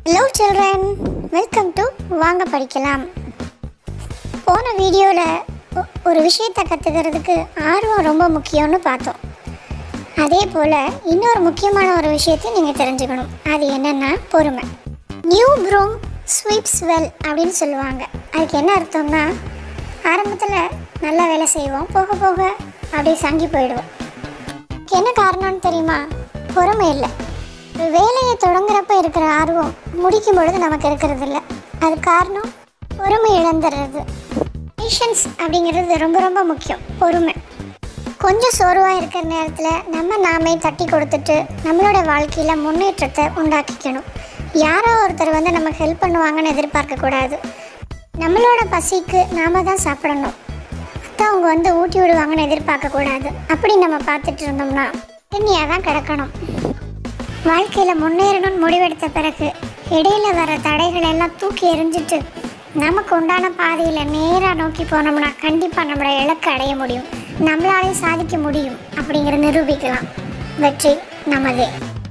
hello children welcome to வாங்க படிக்கலாம் போன வீடியோவில் ஒரு விஷயத்தை கற்றுக்கிறதுக்கு ஆர்வம் ரொம்ப முக்கியம்னு பார்த்தோம் அதே போல் இன்னொரு முக்கியமான ஒரு விஷயத்தையும் நீங்கள் தெரிஞ்சுக்கணும் அது என்னென்னா பொறுமை நியூ ப்ரூம் ஸ்வீப்ஸ் வெல் அப்படின்னு சொல்லுவாங்க அதுக்கு என்ன அர்த்தம்னா ஆரம்பத்தில் நல்லா வேலை செய்வோம் போக போக அப்படியே சங்கி போயிடுவோம் இதுக்கு என்ன காரணம்னு தெரியுமா பொறுமை இல்லை ஒரு வேலையை தொடங்குறப்ப இருக்கிற ஆர்வம் முடிக்கும் பொழுது நமக்கு இருக்கிறது இல்லை அது காரணம் பொறுமை இழந்துடுறது பேஷன்ஸ் அப்படிங்கிறது ரொம்ப ரொம்ப முக்கியம் பொறுமை கொஞ்சம் சோர்வாக இருக்கிற நேரத்தில் நம்ம நாமே தட்டி கொடுத்துட்டு நம்மளோட வாழ்க்கையில் முன்னேற்றத்தை உண்டாக்கிக்கணும் யாரோ ஒருத்தர் வந்து நமக்கு ஹெல்ப் பண்ணுவாங்கன்னு எதிர்பார்க்கக்கூடாது நம்மளோட பசிக்கு நாம தான் சாப்பிடணும் மற்றவங்க வந்து ஊட்டி விடுவாங்கன்னு எதிர்பார்க்கக்கூடாது அப்படி நம்ம பார்த்துட்டு இருந்தோம்னா தண்ணியாக தான் கிடக்கணும் வாழ்க்கையில் முன்னேறணும்னு முடிவெடுத்த பிறகு இடையில வர தடைகள் எல்லாம் தூக்கி எறிஞ்சிட்டு நமக்கு உண்டான பாதையில் நேராக நோக்கி போனோம்னா கண்டிப்பாக நம்மளோட இலக்கை அடைய முடியும் நம்மளாலே சாதிக்க முடியும் அப்படிங்கிற நிரூபிக்கலாம் வெற்றி நமதே